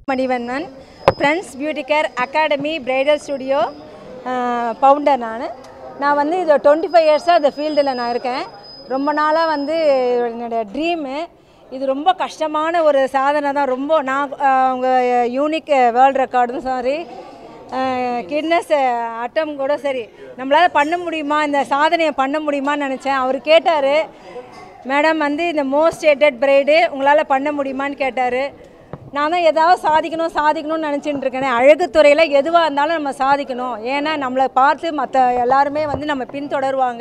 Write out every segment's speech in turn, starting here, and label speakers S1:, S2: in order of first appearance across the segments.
S1: Manivannan friends beauty care academy bridal studio founder நான் நான் வந்து இது டுவெண்ட்டி ஃபைவ் இயர்ஸாக இந்த ஃபீல்டில் நான் இருக்கேன் ரொம்ப நாளாக வந்து என்னோடய ட்ரீமு இது ரொம்ப கஷ்டமான ஒரு சாதனை தான் ரொம்ப நான் அவங்க யூனிக் வேர்ல்டு ரெக்கார்டும் சாரி கிட்னஸ் அட்டம் கூட சரி நம்மளால் பண்ண முடியுமா இந்த சாதனையை பண்ண முடியுமான்னு நினச்சேன் அவர் கேட்டார் மேடம் வந்து இந்த மோஸ்ட் ஏட்டட் பிரைடு உங்களால் பண்ண முடியுமான்னு கேட்டார் நான் தான் ஏதாவது சாதிக்கணும் சாதிக்கணும்னு நினச்சிட்டு இருக்கேன் அழகுத்துறையில் எதுவாக இருந்தாலும் நம்ம சாதிக்கணும் ஏன்னா நம்மளை பார்த்து மற்ற எல்லாருமே வந்து நம்ம பின்தொடருவாங்க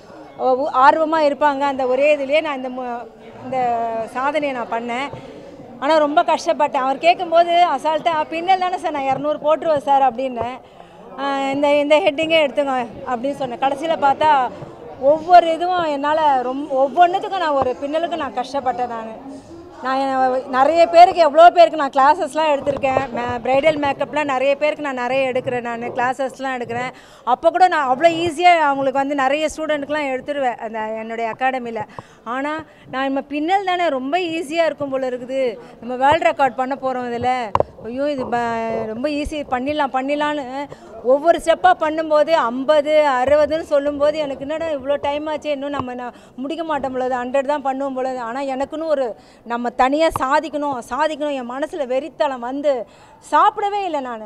S1: ஆர்வமாக இருப்பாங்க அந்த ஒரே இதுலேயே நான் இந்த மு- இந்த சாதனையை நான் பண்ணேன் ஆனால் ரொம்ப கஷ்டப்பட்டேன் அவர் கேட்கும்போது அசால்ட்டாக பின்னல் தானே சார் நான் இரநூறு போட்டுருவேன் சார் அப்படின்னேன் ஆஹ் இந்த இந்த ஹெட்டிங்கே எடுத்துங்க அப்படின்னு சொன்னேன் கடைசியில் பார்த்தா ஒவ்வொரு இதுவும் என்னால் ரொம்ப ஒவ்வொன்றுத்துக்கும் நான் ஒரு பின்னலுக்கு நான் கஷ்டப்பட்டேன் நான் நான் எ- நிறைய பேருக்கு எவ்வளோ பேருக்கு நான் கிளாஸஸ்லாம் எடுத்திருக்கேன் மே ப்ரைடல் மேக்கப்லாம் நிறைய பேருக்கு நான் நிறைய எடுக்கிறேன் நான் கிளாஸஸ்லாம் எடுக்கிறேன் அப்போ கூட நான் அவ்வளோ ஈஸியாக அவங்களுக்கு வந்து நிறைய ஸ்டூடெண்ட்டுக்குலாம் எடுத்துருவேன் அந்த என்னுடைய அகாடமியில் ஆனால் நான் நம்ம பின்னல் தானே ரொம்ப ஈஸியாக இருக்கும் போல இருக்குது நம்ம வேர்ல்ட் ரெக்கார்ட் பண்ண போகிறோம் இதில் ஐயோ இது ப- ரொம்ப ஈஸி பண்ணிடலாம் பண்ணிடலான்னு ஒவ்வொரு ஸ்டெப்பாக பண்ணும்போது ஐம்பது அறுபதுன்னு சொல்லும்போது எனக்கு என்னடா இவ்வளோ டைம் ஆச்சு இன்னும் நம்ம நான் முடிக்க மாட்டோம் பொழுது ஹண்ட்ரட் தான் பண்ணுவோம் பொழுது ஆனால் எனக்குன்னு ஒரு நம்ம தனியாக சாதிக்கணும் சாதிக்கணும் என் மனசில் வெறித்தளம் வந்து சாப்பிடவே இல்லை நான்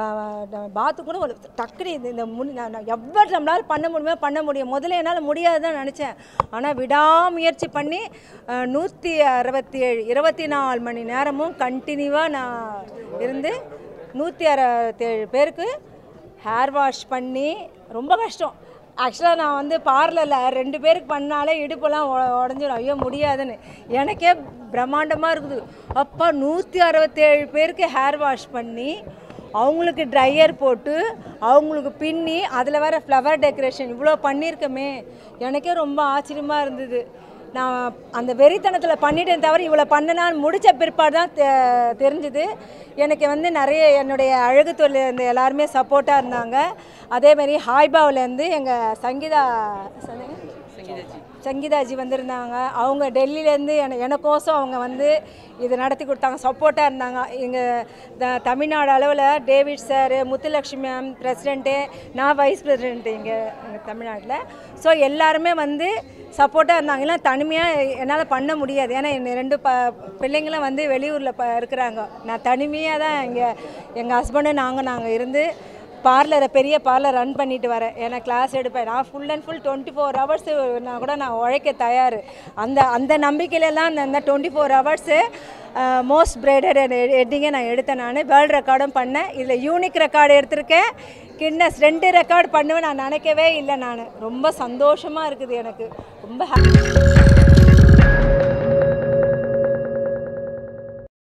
S1: பாத்து கூட ஒரு டக்குனு இது இந்த முடி நான் நான் எவ்வளோ நம்மளால் பண்ண முடியுமோ பண்ண முடியும் முதல்ல என்னால் முடியாதுதான் நினச்சேன் ஆனால் விடாமுயற்சி பண்ணி நூற்றி அறுபத்தி ஏழு இருபத்தி நாலு மணி நேரமும் கண்டினியூவாக நான் இருந்து நூற்றி அறுபத்தேழு பேருக்கு ஹேர் வாஷ் பண்ணி ரொம்ப கஷ்டம் ஆக்சுவலாக நான் வந்து பார்லரில் ரெண்டு பேருக்கு பண்ணாலே இடுப்பெல்லாம் உ- உடஞ்சிரும் ஐயோ முடியாதுன்னு எனக்கே பிரம்மாண்டமாக இருக்குது அப்பா நூற்றி அறுபத்தேழு பேருக்கு ஹேர் வாஷ் பண்ணி அவங்களுக்கு ட்ரையர் போட்டு அவங்களுக்கு பின்னி அதில் வேற ஃப்ளவர் டெக்கரேஷன் இவ்வளோ பண்ணியிருக்கமே எனக்கே ரொம்ப ஆச்சரியமாக இருந்தது நான் அந்த வெறித்தனத்தில் பண்ணிட்டேன் தவிர இவ்வளோ பண்ணனான்னு முடித்த பிற்பாடு தான் தெ- தெரிஞ்சுது எனக்கு வந்து நிறைய என்னுடைய அழகு தொழில் இந்த எல்லாருமே சப்போர்ட்டாக இருந்தாங்க அதேமாரி ஹாய்பாவிலேருந்து எங்கள் சங்கீதா சொன்னீங்க? சங்கீதாஜி வந்திருந்தாங்க அவங்க டெல்லியிலேருந்து என எனக்கோசம் அவங்க வந்து இதை நடத்தி கொடுத்தாங்க சப்போர்ட்டாக இருந்தாங்க எங்கள் த தமிழ்நாடு அளவில் David sir Muthulakshmi ma'am president நான் வைஸ் பிரசிடெண்ட்டு இங்கே எங்கள் தமிழ்நாட்டில் ஸோ எல்லாருமே வந்து சப்போர்ட்டாக இருந்தாங்க இல்லை தனிமையாக என்னால் பண்ண முடியாது ஏன்னா என் ரெண்டு ப பிள்ளைங்களும் வந்து வெளியூரில் ப இருக்கிறாங்க நான் தனிமையாக தான் இங்கே எங்கள் ஹஸ்பண்டு நாங்கள் நாங்கள் இருந்து பார்லரை பெரிய பார்லர் ரன் பண்ணிட்டு வரேன் ஏன்னா கிளாஸ் எடுப்பேன் நான் full and full twenty four hours நான் கூட நான் உழைக்க தயார் அந்த அந்த நம்பிக்கையிலலாம் அந்த அந்த twenty four hours most prided எட்டிங்கே நான் எடுத்தேன் நான் வேர்ல்டு ரெக்கார்டும் பண்ணேன் இதில் யூனிக் ரெக்கார்டு எடுத்திருக்கேன் கின்னஸ் ரெண்டு ரெக்கார்டு பண்ணுவேன் நான் நினைக்கவே இல்லை நான் ரொம்ப சந்தோஷமாக இருக்குது எனக்கு ரொம்ப happy.